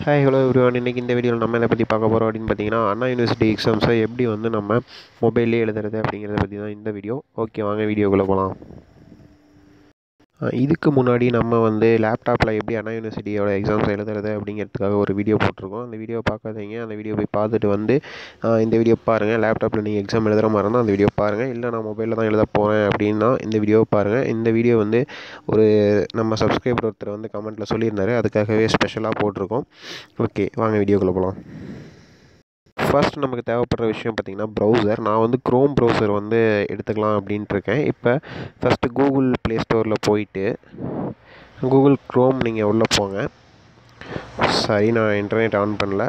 hi hello everyone இன்றைக்கி இந்த வீடியோவில் நம்ம எதை பற்றி பார்க்க போகிறோம் அப்படின்னு பார்த்தீங்கன்னா அண்ணா யூனிவர்சிட்டி எக்ஸாம்ஸை எப்படி வந்து நம்ம மொபைல்லே எழுதுறது அப்படிங்கிறத பற்றி தான் இந்த வீடியோ ஓகே வாங்க வீடியோக்குள்ளே போகலாம் இதுக்கு முன்னாடி நம்ம வந்து லேப்டாப்பில் எப்படி அண்ணா யூனிவர்சிட்டியோட எக்ஸாம்ஸ் எழுதுறது அப்படிங்கிறதுக்காக ஒரு வீடியோ போட்டிருக்கோம் அந்த வீடியோ பார்க்காதீங்க அந்த வீடியோ போய் பார்த்துட்டு வந்து ஆஹ் இந்த வீடியோ பாருங்கள் லேப்டாப்பில் நீங்கள் எக்ஸாம் எழுதுகிற மாதிரி இருந்தால் அந்த வீடியோ பாருங்கள் இல்லை நான் மொபைலில் தான் எழுத போகிறேன் அப்படின்னா இந்த வீடியோவை பாருங்கள் இந்த வீடியோ வந்து ஒரு நம்ம சப்ஸ்கிரைபர் ஒருத்தர் வந்து கமெண்ட்டில் சொல்லியிருந்தாரு அதுக்காகவே ஸ்பெஷலாக போட்டிருக்கோம் ஓகே வாங்க வீடியோக்குள்ளே போகலாம் ஃபர்ஸ்ட் நமக்கு தேவைப்படுற விஷயம் பார்த்திங்கன்னா ப்ரௌசர் நான் வந்து க்ரோம் ப்ரௌசர் வந்து எடுத்துக்கலாம் அப்படின்ட்டு இருக்கேன் இப்போ ஃபஸ்ட்டு கூகுள் ப்ளே ஸ்டோரில் போயிட்டு கூகுள் க்ரோம் நீங்கள் உள்ளே போங்க சரி நான் இன்டர்நெட் ஆன் பண்ணல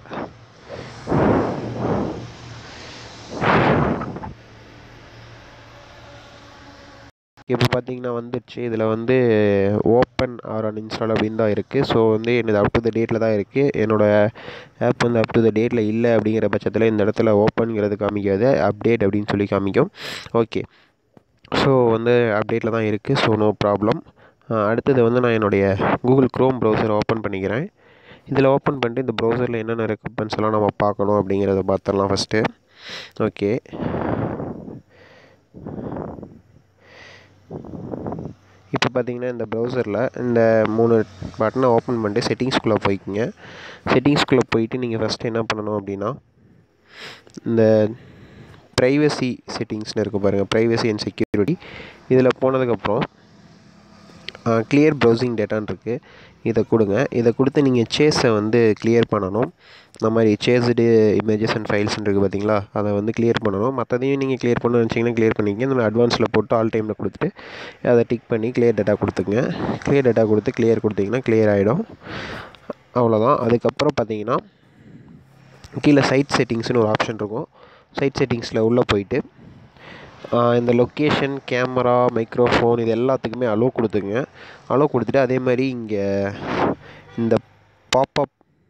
இப்போ பார்த்தீங்கன்னா வந்துடுச்சு இதில் வந்து ஓப்பன் ஆர் அன்இன்ஸ்டால் அப்படின்னு தான் இருக்குது ஸோ வந்து எனது அப் டு த டேட்டில் தான் இருக்குது என்னோடய ஆப் வந்து அப் டு த டேட்டில் இல்லை அப்படிங்கிற பட்சத்தில் இந்த இடத்துல ஓப்பன்ங்கிறது காமிக்காது அப்டேட் அப்படின்னு சொல்லி காமிக்கும் ஓகே ஸோ வந்து அப்டேட்டில் தான் இருக்குது ஸோ நோ ப்ராப்ளம் அடுத்தது வந்து நான் என்னுடைய கூகுள் க்ரோம் ப்ரௌசரை ஓப்பன் பண்ணிக்கிறேன் இதில் ஓப்பன் பண்ணிட்டு இந்த ப்ரௌசரில் என்னென்ன ரெக்குமெண்ட்ஸ் எல்லாம் நம்ம பார்க்கணும் அப்படிங்கிறத பார்த்துடலாம் ஃபஸ்ட்டு ஓகே இப்போ பார்த்தீங்கன்னா இந்த ப்ரௌசரில் இந்த மூணு பட்டனை ஓப்பன் பண்ணிட்டு செட்டிங்ஸ்குள்ளே போய்க்குங்க செட்டிங்ஸ்குள்ளே போயிட்டு நீங்கள் ஃபஸ்ட்டு என்ன பண்ணணும் அப்படின்னா இந்த ப்ரைவசி செட்டிங்ஸ்னு இருக்குது பாருங்கள் ப்ரைவசி அண்ட் செக்யூரிட்டி இதில் போனதுக்கப்புறம் கிளியர் ப்ரௌசிங் டேட்டான்னு இருக்குது இதை கொடுங்க இதை கொடுத்து நீங்கள் சேஸை வந்து கிளியர் பண்ணணும் இந்த மாதிரி சேஸ்டு இமேஜஸ் அண்ட் ஃபைல்ஸ் இருக்குது பார்த்தீங்களா அதை வந்து கிளியர் பண்ணணும் மற்றதையும் நீங்கள் கிளியர் பண்ண நினச்சிங்கன்னா கிளியர் பண்ணிக்கங்க இந்த மாதிரி அட்வான்ஸில் போட்டு ஆல் டைமில் கொடுத்துட்டு அதை டிக் பண்ணி கிளியர் டேட்டா கொடுத்துங்க கிளியர் டேட்டா கொடுத்து கிளியர் கொடுத்தீங்கன்னா கிளியர் ஆகிடும் அவ்வளோதான் அதுக்கப்புறம் பார்த்தீங்கன்னா கீழே சைட் செட்டிங்ஸ்னு ஒரு ஆப்ஷன் இருக்கும் சைட் செட்டிங்ஸில் உள்ளே போயிட்டு இந்த லொக்கேஷன் கேமரா மைக்ரோஃபோன் இது எல்லாத்துக்குமே அலோ கொடுத்துங்க அலோ கொடுத்துட்டு அதே மாதிரி இங்கே இந்த பாப்அப்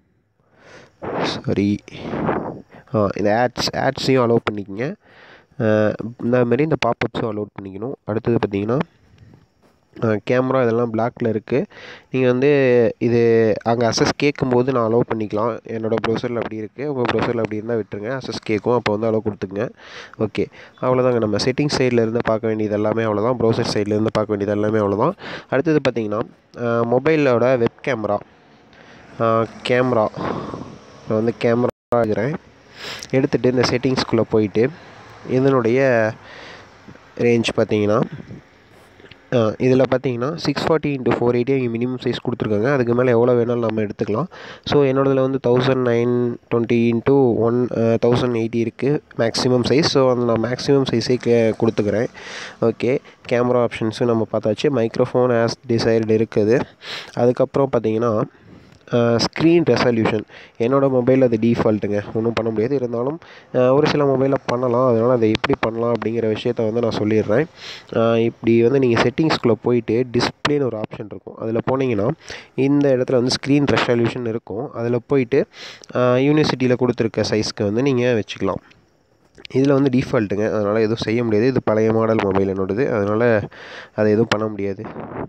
சாரி இந்த ஆட்ஸ் ஆட்ஸையும் அலோவ் பண்ணிக்கங்க இந்த மாதிரி இந்த பாப்அப்ஸும் அலோவ் பண்ணிக்கணும் அடுத்தது பார்த்திங்கன்னா கேமரா இதெல்லாம் பிளாக்கில் இருக்குது நீங்கள் வந்து இது அங்கே அசஸ் கேட்கும்போது நான் அலோவ் பண்ணிக்கலாம் என்னோடய ப்ரௌசரில் அப்படி இருக்குது உங்கள் ப்ரௌசரில் அப்படி இருந்தால் விட்டுருங்க அசஸ் கேட்கும் அப்போ வந்து அலோவ் கொடுத்துங்க ஓகே அவ்வளோதாங்க நம்ம செட்டிங்ஸ் சைட்லேருந்து பார்க்க வேண்டியது எல்லாமே அவ்வளோதான் ப்ரௌசர் சைட்லேருந்து பார்க்க வேண்டியது எல்லாமே அவ்வளோதான் அடுத்தது பார்த்திங்கன்னா மொபைலோட வெப் கேமரா கேமரா நான் வந்து கேமரா ஆகிறேன் எடுத்துகிட்டு இந்த செட்டிங்ஸ்குள்ளே போயிட்டு இதனுடைய ரேஞ்ச் பார்த்தீங்கன்னா இதில் பார்த்தீங்கன்னா six forty into four eighty இங்கே மினிமம் சைஸ் கொடுத்துருக்காங்க அதுக்கு மேலே எவ்வளோ வேணாலும் நம்ம எடுத்துக்கலாம் ஸோ என்னோடதில் வந்து thousand nine twenty into one thousand eighty இருக்குது மேக்ஸிமம் சைஸ் ஸோ அந்த நான் மேக்ஸிமம் சைஸே கே கொடுத்துக்கிறேன் ஓகே கேமரா ஆப்ஷன்ஸும் நம்ம பார்த்தாச்சு மைக்ரோஃபோன் ஆஸ் டிசைர்டு இருக்குது அதுக்கப்புறம் பார்த்தீங்கன்னா ஸ்க்ரீன் ரெசல்யூஷன் என்னோடய மொபைலில் அது டிஃபால்ட்டுங்க ஒன்றும் பண்ண முடியாது இருந்தாலும் ஒரு சில மொபைலில் பண்ணலாம் அதனால் அதை எப்படி பண்ணலாம் அப்படிங்கிற விஷயத்த வந்து நான் சொல்லிடுறேன் இப்படி வந்து நீங்கள் செட்டிங்ஸ்குள்ளே போயிட்டு டிஸ்பிளேன்னு ஒரு ஆப்ஷன் இருக்கும் அதில் போனீங்கன்னா இந்த இடத்துல வந்து ஸ்க்ரீன் ரெசல்யூஷன் இருக்கும் அதில் போயிட்டு யூனிவர்சிட்டியில் கொடுத்துருக்க சைஸ்க்கு வந்து நீங்கள் வச்சுக்கலாம் இதில் வந்து டிஃபால்ட்டுங்க அதனால் எதுவும் செய்ய முடியாது இது பழைய மாடல் மொபைல் என்னோடது அதனால் அதை எதுவும் பண்ண முடியாது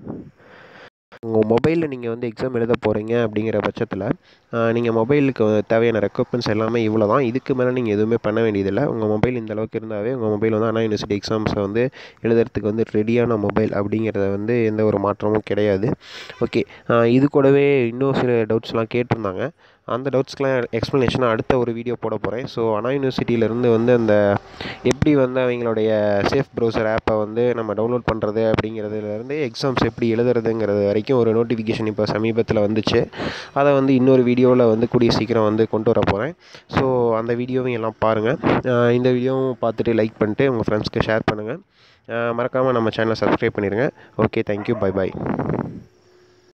உங்கள் மொபைலில் நீங்கள் வந்து எக்ஸாம் எழுத போகிறீங்க அப்படிங்கிற பட்சத்தில் நீங்கள் மொபைலுக்கு தேவையான ரெக்குவயர்மெண்ட்ஸ் எல்லாமே இவ்வளோ தான் இதுக்கு மேலே நீங்கள் எதுவுமே பண்ண வேண்டியதில்லை உங்கள் மொபைல் இந்த அளவுக்கு இருந்தாவே உங்கள் மொபைல் வந்து அண்ணா யூனிவர்சிட்டி எக்ஸாம்ஸை வந்து எழுதுறதுக்கு வந்து ரெடியான மொபைல் அப்படிங்கிறத வந்து எந்த ஒரு மாற்றமும் கிடையாது ஓகே இது கூடவே இன்னும் சில டவுட்ஸ்லாம் கேட்டிருந்தாங்க அந்த டவுட்ஸ்க்கெலாம் எக்ஸ்ப்ளனேஷனாக அடுத்த ஒரு வீடியோ போட போகிறேன் ஸோ அண்ணா யூனிவர்சிட்டியிலேருந்து வந்து அந்த எப்படி வந்து அவங்களுடைய சேஃப் ப்ரௌசர் ஆப்பை வந்து நம்ம டவுன்லோட் பண்ணுறது அப்படிங்கிறதுலேருந்து எக்ஸாம்ஸ் எப்படி எழுதுறதுங்கிறது வரைக்கும் ஒரு நோட்டிஃபிகேஷன் இப்போ சமீபத்தில் வந்துச்சு அதை வந்து இன்னொரு வீடியோவில் வந்து கூடிய சீக்கிரம் வந்து கொண்டு வர போகிறேன் ஸோ அந்த வீடியோவையும் எல்லாம் பாருங்கள் இந்த வீடியோவும் பார்த்துட்டு லைக் பண்ணிட்டு உங்கள் ஃப்ரெண்ட்ஸ்க்கு ஷேர் பண்ணுங்கள் மறக்காமல் நம்ம சேனலை சப்ஸ்கிரைப் பண்ணிடுங்க ஓகே தேங்க்யூ பை பாய்